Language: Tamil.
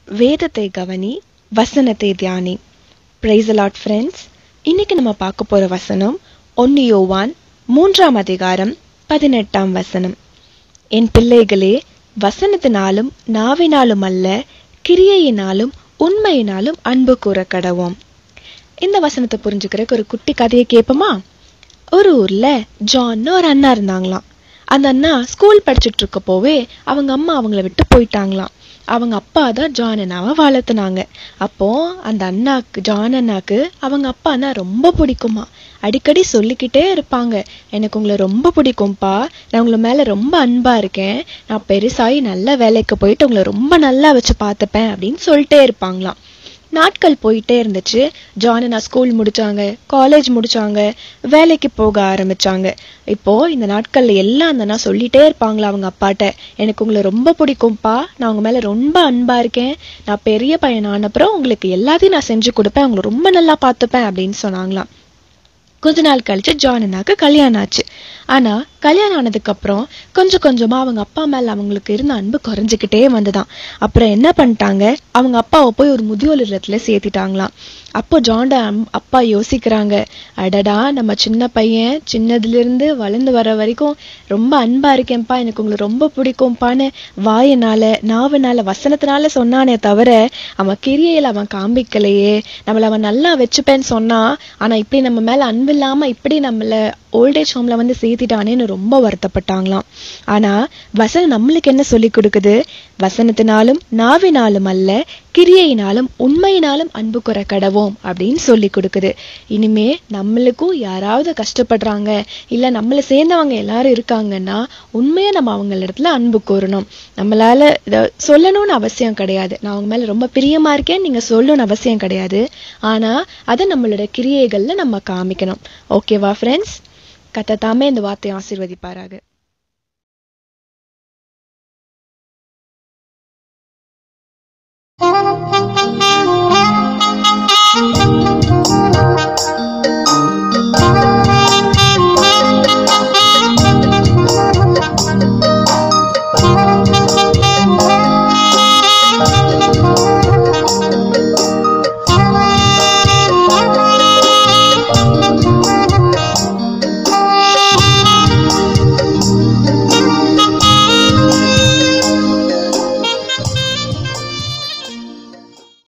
வேதத்தை கவனி வசனத்தை தியானி பிரைஸ் லாட் ஃப்ரெண்ட்ஸ் இன்னைக்கு நம்ம பார்க்க போற வசனம் ஒன்னு யோவான் மூன்றாம் அதிகாரம் பதினெட்டாம் வசனம் என் பிள்ளைகளே வசனத்தினாலும் நாவினாலும் அல்ல கிரியையினாலும் உண்மையினாலும் அன்பு கூற கடவோம் இந்த வசனத்தை புரிஞ்சுக்கிறதுக்கு ஒரு குட்டி கதையை கேட்போமா ஒரு ஊர்ல ஜான்னு ஒரு அண்ணா இருந்தாங்களாம் அந்த அண்ணா ஸ்கூல் படிச்சுட்டு இருக்கப்போவே அவங்க அம்மா அவங்கள விட்டு போயிட்டாங்களாம் அவங்க அப்பா தான் ஜான் அண்ணாவை வளர்த்துனாங்க அப்போ அந்த அண்ணாக்கு ஜான் அண்ணாக்கு அவங்க அப்பானா ரொம்ப பிடிக்குமா அடிக்கடி சொல்லிக்கிட்டே இருப்பாங்க எனக்கு உங்களை ரொம்ப பிடிக்கும்ப்பா நான் உங்களை மேல ரொம்ப அன்பா இருக்கேன் நான் பெருசாகி நல்ல வேலைக்கு போயிட்டு உங்களை ரொம்ப நல்லா வச்சு பார்த்துப்பேன் அப்படின்னு சொல்லிட்டே இருப்பாங்களாம் நாட்கள் போயிட்டே இருந்துச்சு ஜான் நான் ஸ்கூல் முடிச்சாங்க காலேஜ் முடிச்சாங்க வேலைக்கு போக ஆரம்பிச்சாங்க இப்போ இந்த நாட்கள்ல எல்லாம் அந்த அண்ணா சொல்லிட்டே இருப்பாங்களா அவங்க அப்பாட்ட எனக்கு உங்களை ரொம்ப பிடிக்கும்ப்பா நான் உங்க மேல ரொம்ப அன்பா இருக்கேன் நான் பெரிய பையன் ஆனப்புறம் உங்களுக்கு எல்லாத்தையும் நான் செஞ்சு கொடுப்பேன் உங்களை ரொம்ப நல்லா பார்த்துப்பேன் அப்படின்னு சொன்னாங்களாம் கொஞ்ச நாள் கழிச்சு ஜான் அண்ணாக்கு கல்யாணம் ஆச்சு ஆனா கல்யாணம் ஆனதுக்கு அப்புறம் கொஞ்சம் கொஞ்சமா அவங்க அப்பா மேல அவங்களுக்கு இருந்த அன்பு குறைஞ்சுக்கிட்டே வந்துதான் அப்புறம் என்ன பண்ணிட்டாங்க அவங்க அப்பாவை போய் ஒரு முதியோர் இல்லத்துல சேர்த்திட்டாங்களாம் அப்போ ஜான்ட அம்- அப்பா யோசிக்கிறாங்க அடடா நம்ம சின்ன பையன் சின்னதுல இருந்து வளர்ந்து வர வரைக்கும் ரொம்ப அன்பா இருக்கேன்ப்பா எனக்கு உங்களை ரொம்ப பிடிக்கும்ப்பான்னு வாயினால நாவுனால வசனத்தினால சொன்னானே தவிர அவன் கிரியையில அவன் காண்பிக்கலையே நம்மள அவன் நல்லா வச்சுப்பேன்னு சொன்னா ஆனா இப்படி நம்ம மேல அன்பு இல்லாம இப்படி நம்மள ஓல்டேஜ் ஹோம்ல வந்து சேர்த்திட்டானேன்னு ரொம்ப வருத்தப்பட்டாங்களாம் ஆனா வசனம் நம்மளுக்கு என்ன சொல்லி கொடுக்குது வசனத்தினாலும் நாவினாலும் அல்ல கிரியையினாலும் உண்மையினாலும் அன்பு குற கடவோம் அப்படின்னு சொல்லி கொடுக்குது இனிமே நம்மளுக்கும் யாராவது கஷ்டப்படுறாங்க இல்ல நம்மள சேர்ந்தவங்க எல்லாரும் இருக்காங்கன்னா உண்மையா நம்ம அவங்க இடத்துல அன்பு கூறணும் நம்மளால இத சொல்லணும்னு அவசியம் கிடையாது நான் அவங்க மேல ரொம்ப பிரியமா இருக்கேன் நீங்க சொல்லணும்னு அவசியம் கிடையாது ஆனா அதை நம்மளோட கிரியைகள்ல நம்ம காமிக்கணும் ஓகேவா ஃப்ரெண்ட்ஸ் கத்த தாமே இந்த வார்த்தையை ஆசீர்வதிப்பாராக